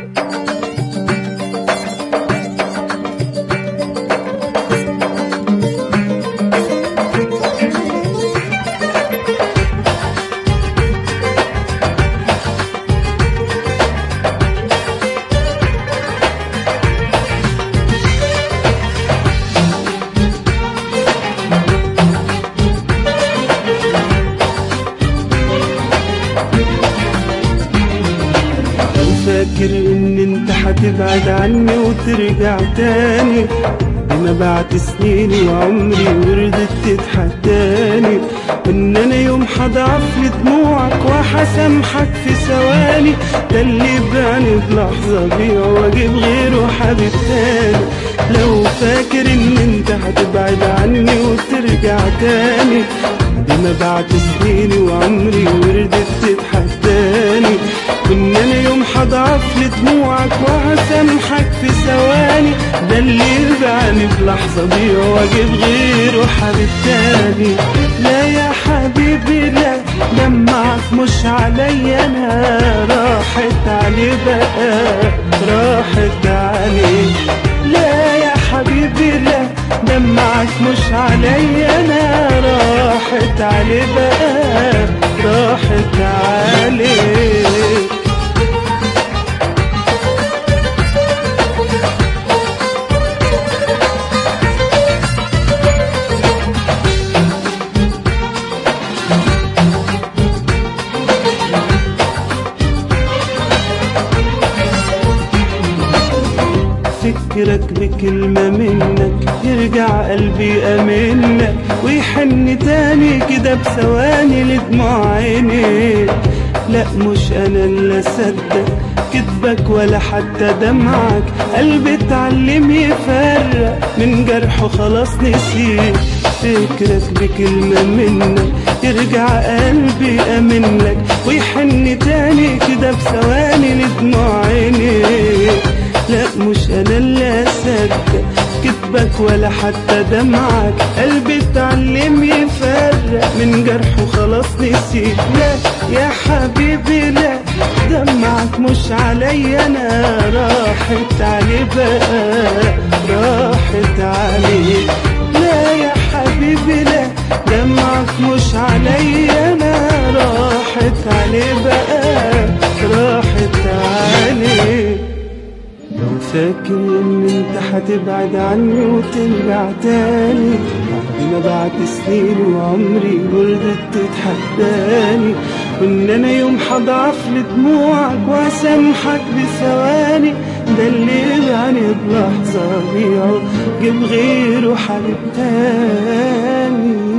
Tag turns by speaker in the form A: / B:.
A: فاكر ان انت هتبعد عني وترجع تاني انا بعد سنيني وعمري ورضيت تتحداني ان انا يوم هضعف لدموعك وهسامحك في ثواني ده اللي بعني بلحظة بيع واجيب غيره حبيب تاني لو فاكر ان انت هتبعد عني وترجع تاني انا بعد سنيني وعمري ورضيت تتحداني ان انا يوم هضعف لدموعك وهسامحك في ثواني ده اللي يرجعني بلحظة بيع واجيب غيره حبيب تاني لا يا حبيبي لا دمعك مش عليا انا راحت علي بقى راحت علي لا يا حبيبي لا دمعك مش عليا انا راحت علي بقى راحت عليك فكرك بكلمة منك يرجع قلبي أمنك ويحن تاني كده بثواني لدموع عينيك لا مش أنا اللي أصدق كذبك ولا حتى دمعك قلبي اتعلم يفرق من جرحه خلاص نسيت فكرك بكلمة منك يرجع قلبي أمنك ويحن تاني كده بثواني لدموع عينيك لا مش انا اللي اصدق كذبك ولا حتى دمعك قلبي اتعلم يفرق من جرحه خلاص نسيت لا يا حبيبي لا دمعك مش عليا انا راحت علي بقى راحت عليك لا يا حبيبي لا دمعك مش عليا انا راحت علي بقى راحت عليك لو فاكر ان انت هتبعد عني وترجع تاني بعد ما بعد سنين وعمري ورضت تتحداني وان انا يوم هضعف لدموعك واسامحك بثواني ده اللي يبعني بلحظة بيعه جيب غيره حبيب تاني